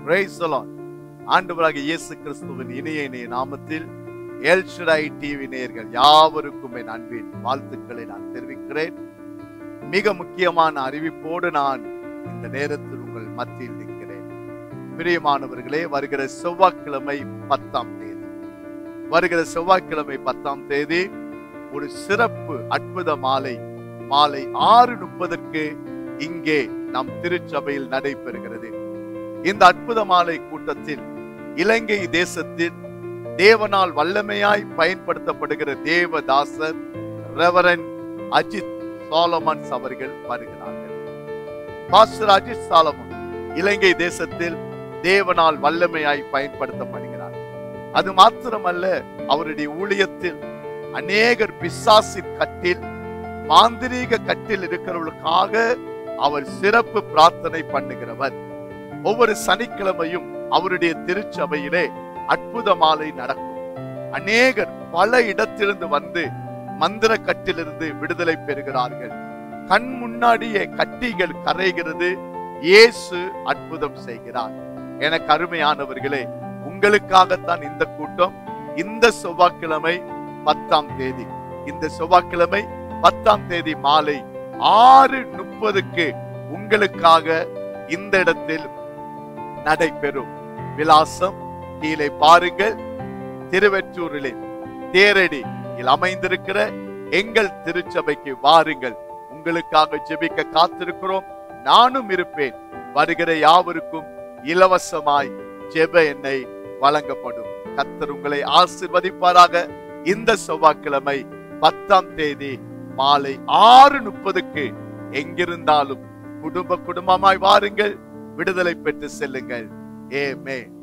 Praise the Lord. ஆண்டவராக இயேசு கிறிஸ்துவின் இணைய இணைய நாமத்தில் எல்ஷடாய் டிவி நேயர்கள் யாவருக்கும் என் அன்பின் வாழ்த்துக்களை நான் தெரிவிக்கிறேன் மிக முக்கியமான அறிவிப்போடு நான் இந்த நேரத்தில் உங்கள் மத்தியில் நிற்கிறேன் பிரியமானவர்களே வருகிற செவ்வாய்க்கிழமை பத்தாம் தேதி வருகிற செவ்வாய்க்கிழமை பத்தாம் தேதி ஒரு சிறப்பு அற்புத மாலை மாலை ஆறு முப்பதற்கு இங்கே நம் திருச்சபையில் நடைபெறுகிறது இந்த அற்புத மாலை கூட்டத்தில் இலங்கை தேசத்தில் தேவனால் வல்லமையாய் பயன்படுத்தப்படுகிற தேவதாசர் ரெவரன் அஜித் சாலமன்ஸ் அவர்கள் வருகிறார்கள் பாஸ்டர் அஜித் சாலமன் இலங்கை தேசத்தில் தேவனால் வல்லமையாய் பயன்படுத்தப்படுகிறார் அது மாத்திரமல்ல அவருடைய ஊழியத்தில் அநேகர் பிசாசின் கட்டில் மாந்திரீக கட்டில் இருக்கிறவர்களுக்காக அவர் சிறப்பு பிரார்த்தனை பண்ணுகிறவர் ஒவ்வொரு சனிக்கிழமையும் அவருடைய திருச்சபையிலே அற்புத மாலை நடக்கும் அநேகர் பல இடத்திலிருந்து வந்து மந்திர கட்டிலிருந்து விடுதலை பெறுகிறார்கள் கண் முன்னாடியே கட்டிகள் கரைகிறது இயேசு அற்புதம் செய்கிறார் எனக்கு அருமையானவர்களே உங்களுக்காகத்தான் இந்த கூட்டம் இந்த செவ்வாய்க்கிழமை பத்தாம் தேதி இந்த செவ்வாய்க்கிழமை பத்தாம் தேதி மாலை ஆறு முப்பதுக்கு உங்களுக்காக இந்த இடத்தில் நடைபெறும் விலாசம் கீழே பாருங்கள் திருவெற்றூரிலே தேரடி இல் அமைந்திருக்கிற எங்கள் திருச்சபைக்கு வாருங்கள் உங்களுக்காக ஜெபிக்க காத்திருக்கிறோம் நானும் இருப்பேன் வருகிற யாவருக்கும் இலவசமாய் ஜெப எண்ணெய் வழங்கப்படும் கத்தர் உங்களை ஆசிர்வதிப்பாராக இந்த செவ்வாய்க்கிழமை பத்தாம் தேதி மாலை ஆறு முப்பதுக்கு எங்கிருந்தாலும் குடும்ப குடும்பமாய் வாருங்கள் விடுதலை பெற்று செல்லுங்கள் ஏமே